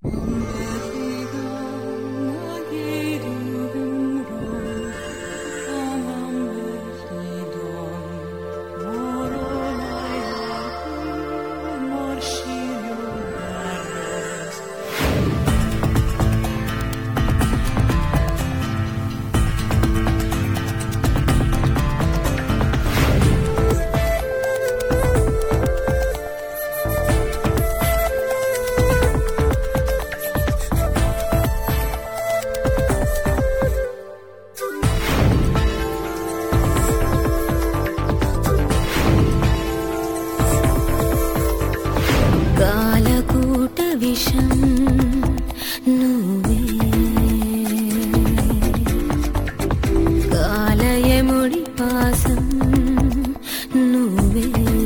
కాలకూట విషం నువ్వే కాలయముడి పాసం నువ్వే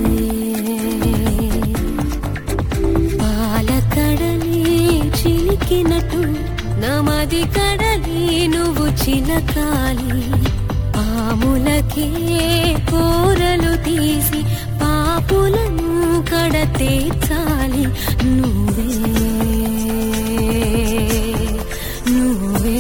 పాలకడలి చిలికినట్టు నమది కడలి నువ్వు చిలకాలి పాములకే కూరలు తీసి పాపులను కడతేచాలి నువ్వే నువ్వే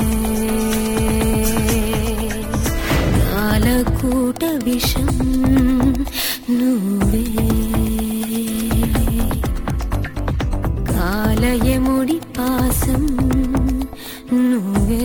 కాలకూట విషం నువ్వే కాలయముడి పాసం నువ్వే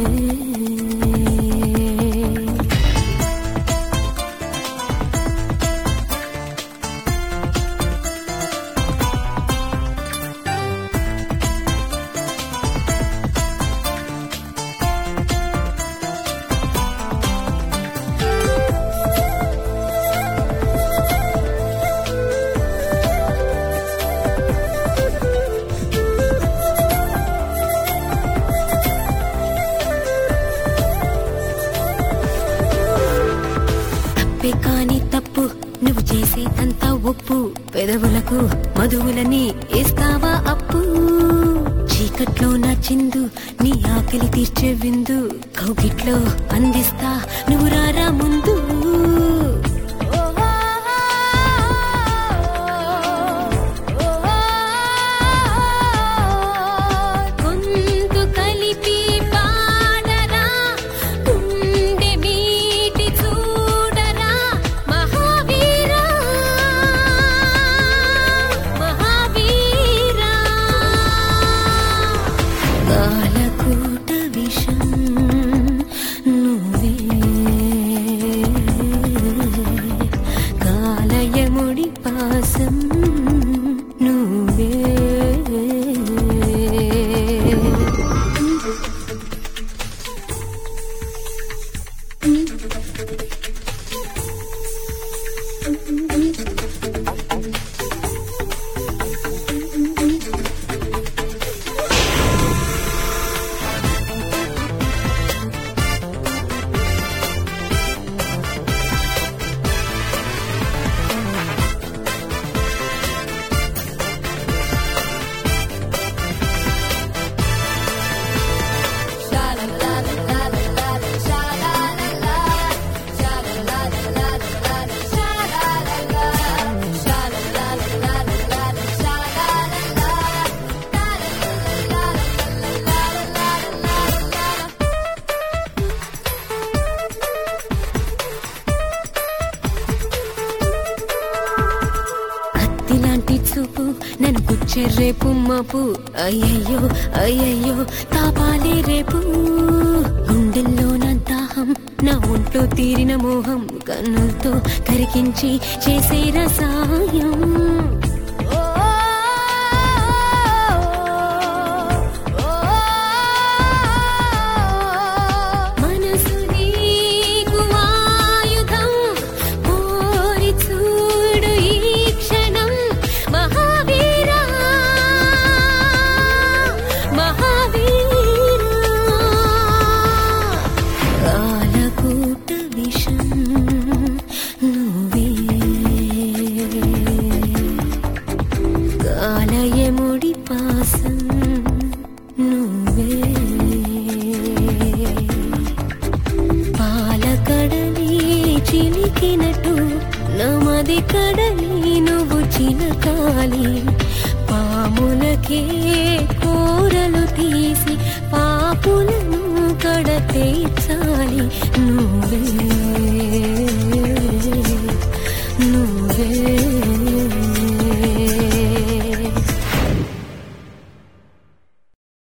తప్పే కాని తప్పు నువ్వు చేసే అంత ఒప్పు పెదవులకు మధువులని ఇస్తావా అప్పు చీకట్లో నా చిందు నీ ఆకలి తీర్చే విందు కౌగిట్లో అందిస్తా నువ్వు రారా ముందు గొంతు కలిపి పాడరా గుండె మీటి చూడరా మహావీరా మహావీరా కాలకూట విషం నువ్వే కాలయముడి పాసం నువ్వే కత్తి లాంటి చూపు నన్ను గుచ్చే రేపు మాపు అయ్యయ్యో అయ్యయ్యో తాపాలే రేపు గుండెల్లో నా దాహం నా ఒంట్లో తీరిన మోహం కన్నులతో కరికించి చేసే రసాయం మనసు నీకు ఆయుధం కోరి చూడు ఈ క్షణం మహావీరా మహావీరా కాలకూట విషం నువ్వే కాలయముడి పాసం నువ్వే పాలకడలి చిలికినట్టు నమది కడలి నువ్వు చిలకాలి పాముల పాపులకే కూరలు తీసి పాపులను కడ తీర్చాలి నువ్వే